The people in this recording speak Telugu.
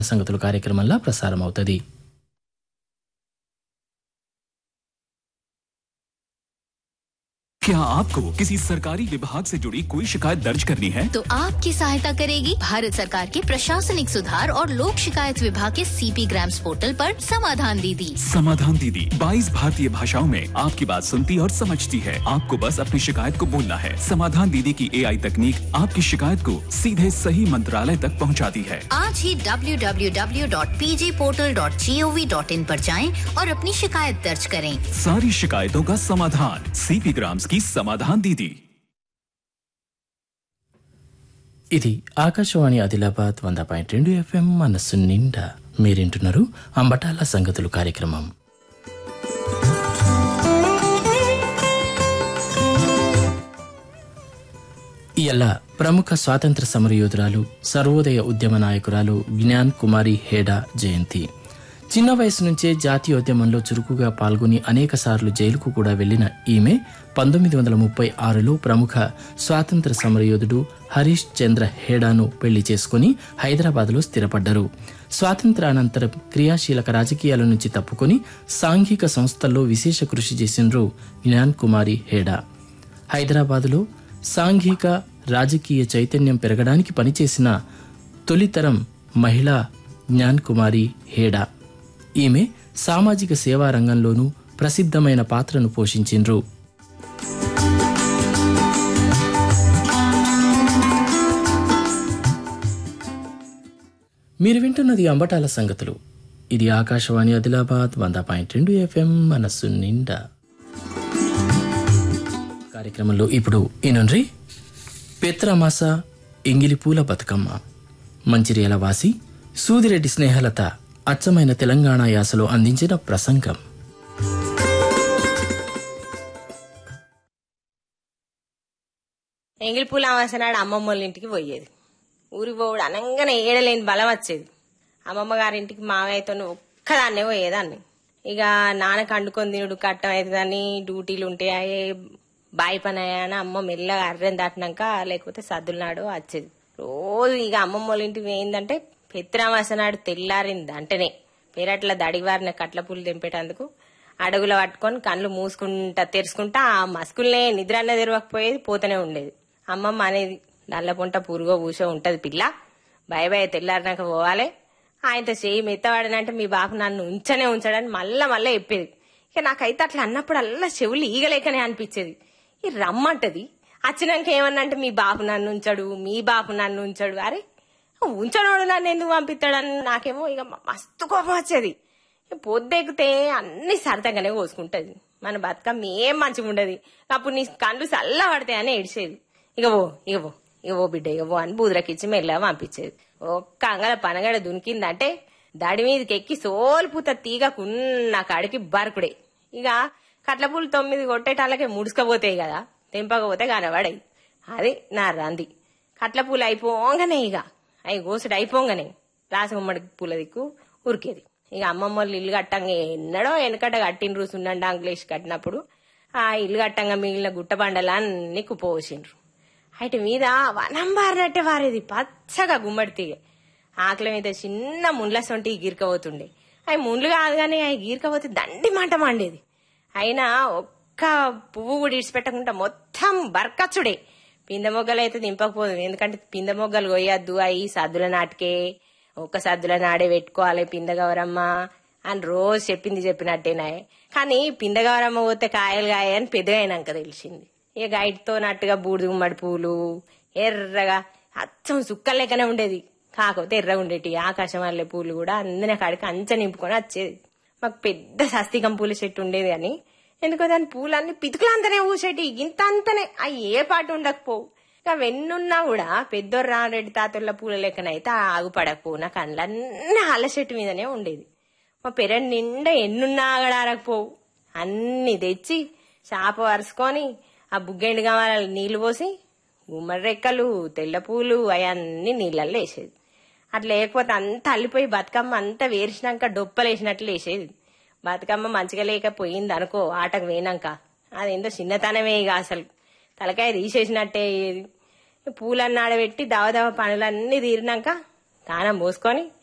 సంగతులు కార్యక్రమంలో ప్రసారమవుతుంది क्या आपको किसी सरकारी विभाग से जुड़ी कोई शिकायत दर्ज करनी है तो आपकी सहायता करेगी भारत सरकार के प्रशासनिक सुधार और लोक शिकायत विभाग के सीपी ग्राम्स पोर्टल पर समाधान दीदी समाधान दीदी 22 भारतीय भाषाओं में आपकी बात सुनती और समझती है आपको बस अपनी शिकायत को बोलना है समाधान दीदी की एआई तकनीक आपकी शिकायत को सीधे सही मंत्रालय तक पहुंचाती है आज ही www.pjportal.gov.in पर जाएं और अपनी शिकायत दर्ज करें सारी शिकायतों का समाधान सीपी ग्राम्स की समाधान दीदी ఇది ఆకాశవాణి ఆదిలాబాద్ వంద పాయింట్ రెండు ఎఫ్ఎం మనస్సు నిండా మీరింటున్నారు అంబటాల సంగతులు కార్యక్రమం ఇయల్ల ప్రముఖ స్వాతంత్ర సమరయోధురాలు సర్వోదయ ఉద్యమ నాయకురాలు జ్ఞాన్ కుమారి హేడా జయంతి చిన్న వయసు నుంచే జాతీయోద్యమంలో చురుకుగా పాల్గొని అనేక సార్లు జైలుకు కూడా వెళ్లిన ఈమె పంతొమ్మిది వందల ముప్పై ఆరులో ప్రముఖ స్వాతంత్ర సమరయోధుడు హరీష్ చంద్ర హేడాను పెళ్లి చేసుకుని హైదరాబాద్లో స్థిరపడ్డారు స్వాతంత్రానంతరం క్రియాశీలక రాజకీయాల నుంచి తప్పుకొని సాంఘిక సంస్థల్లో విశేష కృషి చేసిండ్రు జ్ఞాన్ కుమారి హేడా హైదరాబాదులో సాంఘిక రాజకీయ చైతన్యం పెరగడానికి పనిచేసిన తొలితరం మహిళా జ్ఞాన్ కుమారి హేడా ఈమె సామాజిక సేవా రంగంలోనూ ప్రసిద్ధమైన పాత్రను పోషించిండ్రు మీరు వింటున్నది అంబటాల సంగతులు ఇది ఆకాశవాణి ఆదిలాబాద్ వంద పాయింట్ రెండు ఎఫ్ఎం మనస్సు నిండా కార్యక్రమంలో ఇప్పుడు ఈనుండ్రి పెత్రమాస ఎంగిలిపూల బతుకమ్మ మంచిర్యాల వాసి సూదిరెడ్డి స్నేహలత అచ్చమైన తెలంగాణ యాసలో అందించిన ప్రసంగం ఎంగిలిపూల అమావాస్య నాడు అమ్మమ్మ వాళ్ళ ఇంటికి పోయేది ఊరికి పోవుడు అనంగానే ఏడలేని బలం వచ్చేది అమ్మమ్మ గారింటికి మావయ్యతో ఒక్కదాన్నే పోయేదాన్ని ఇక నాన్న కండుకొని తినుడు కట్టం అవుతుందని డ్యూటీలు ఉంటాయి బాయి పని అయ్యాన అమ్మ మెల్లగా అర్రెం దాటినాక లేకపోతే సద్దుల నాడు వచ్చేది రోజు ఇక అమ్మమ్మ వాళ్ళ ఇంటికి పోయిందంటే పెత్రామాస నాడు తెల్లారింది అంటేనే పెరట్ల దడివారిన కట్ల పూలు తెంపేటందుకు అడుగులో పట్టుకొని కళ్ళు మూసుకుంటా తెరుచుకుంటా ఆ మస్కుల్నే నిద్ర అన్న తెరవకపోయేది పోతూనే ఉండేది అమ్మమ్మ అనేది నల్లపుంట పురుగో పూసో ఉంటది పిల్ల భయ భయ తెల్లారినాక పోవాలి ఆయనతో చేయి మెత్తవాడనంటే మీ బాపు నన్ను ఉంచనే ఉంచడని మళ్ళా మళ్ళా చెప్పేది ఇక నాకైతే అట్లా అన్నప్పుడు అల్లా చెవులు ఈగలేకనే అనిపించేది ఈ రమ్మంటది వచ్చినాక ఏమన్నా అంటే మీ బాపు నన్ను ఉంచడు మీ బాపు నన్ను ఉంచడు అరే ఉంచనోడు నన్ను ఎందుకు పంపిస్తాడని నాకేమో ఇక మస్తు కోపం వచ్చేది ఇక పొద్దెక్కితే అన్ని సరదాగానే కోసుకుంటది మన బతుకమ్మ ఏం మంచిగా ఉండదు అప్పుడు నీ కళ్ళు చల్ల పడతాయని ఏడిచేది ఇక ఓ ఇక ఓ ఇక ఓ బిడ్డ ఇక ఓ అని బూదరకిచ్చి మెల్లగా పంపించేది ఒక్క అంగల పనగడ దునికిందంటే దడి మీదకి ఎక్కి సోల్పుత తీగకున్న కాడికి బరకుడే ఇక కట్లపూలు తొమ్మిది కొట్టేటాలకే ముడుచుకపోతాయి కదా తెంపకపోతే కనబడాయి అది నా రంది కట్లపూలు అయిపోగానే ఇక అవి గోసుడు అయిపోగానే రాసగుమ్మడి పూల దిక్కు ఉరికేది ఇక అమ్మమ్మ వాళ్ళు ఇల్లు కట్టంగా ఎన్నడో వెనకట కట్టిండ్రు సున్నండి ఆంగ్లేసి కట్టినప్పుడు ఆ ఇల్లు కట్టంగా మిగిలిన గుట్ట బండలన్నీ కుప్పవసిండ్రు వాటి మీద వనం బారినట్టే వారేది పచ్చగా గుమ్మడి తీగ ఆకలి మీద చిన్న ముండ్ల సొంటి గీరకపోతుండే అవి ముండ్లు కాదు కానీ అవి గీరకపోతే దండి మంట మండేది అయినా ఒక్క పువ్వు కూడా ఇడిచిపెట్టకుండా మొత్తం బర్కచ్చుడే పింద మొగ్గలు అయితే దింపకపోదు ఎందుకంటే పింద మొగ్గలు కొయ్యద్దు అవి సద్దుల నాటికే ఒక్క సద్దుల నాడే పెట్టుకోవాలి పింద గౌరమ్మ అని రోజు చెప్పింది చెప్పినట్టేనాయే కానీ పింద గౌరమ్మ పోతే కాయలు కాయ అని పెద్దగా అయినాక తెలిసింది ఇక గైడ్తో నట్టుగా బూడిద గుమ్మడి పూలు ఎర్రగా అచ్చం సుక్కల లెక్కనే ఉండేది కాకపోతే ఎర్రగా ఉండేటి ఆకాశం వల్లే పూలు కూడా అందిన కాడికి అంచ నింపుకొని వచ్చేది మాకు పెద్ద సస్తికం పూల చెట్టు ఉండేది అని ఎందుకో దాని పూలన్నీ పితుకులంతనే పూసేటి ఇంత అంతనే అవి ఏ పాటు ఉండకపోవు ఇక వెన్నున్నా కూడా పెద్దోరు రామరెడ్డి తాతల పూల లెక్కనైతే ఆగుపడకపోవు నా కళ్ళన్నీ అల్ల చెట్టు మీదనే ఉండేది మా పెరడు నిండా ఎన్నున్నా ఆగడారకపోవు అన్ని తెచ్చి చాప వరుసుకొని ఆ బుగ్గెండు గమాల నీళ్లు పోసి గుమ్మడి రెక్కలు తెల్ల పూలు అవన్నీ నీళ్ళల్లో వేసేది అట్లా లేకపోతే అంతా అల్లిపోయి బతుకమ్మ అంతా వేసినాక డొప్పలేసినట్లు వేసేది బతుకమ్మ మంచిగా లేకపోయింది అనుకో ఆటకు పోయినాక అదేందో చిన్నతనమే ఇక అసలు తలకాయ తీసేసినట్టే అయ్యేది పూలన్నీ ఆడబెట్టి దవ దవ పనులన్నీ తీరినాక తానం పోసుకొని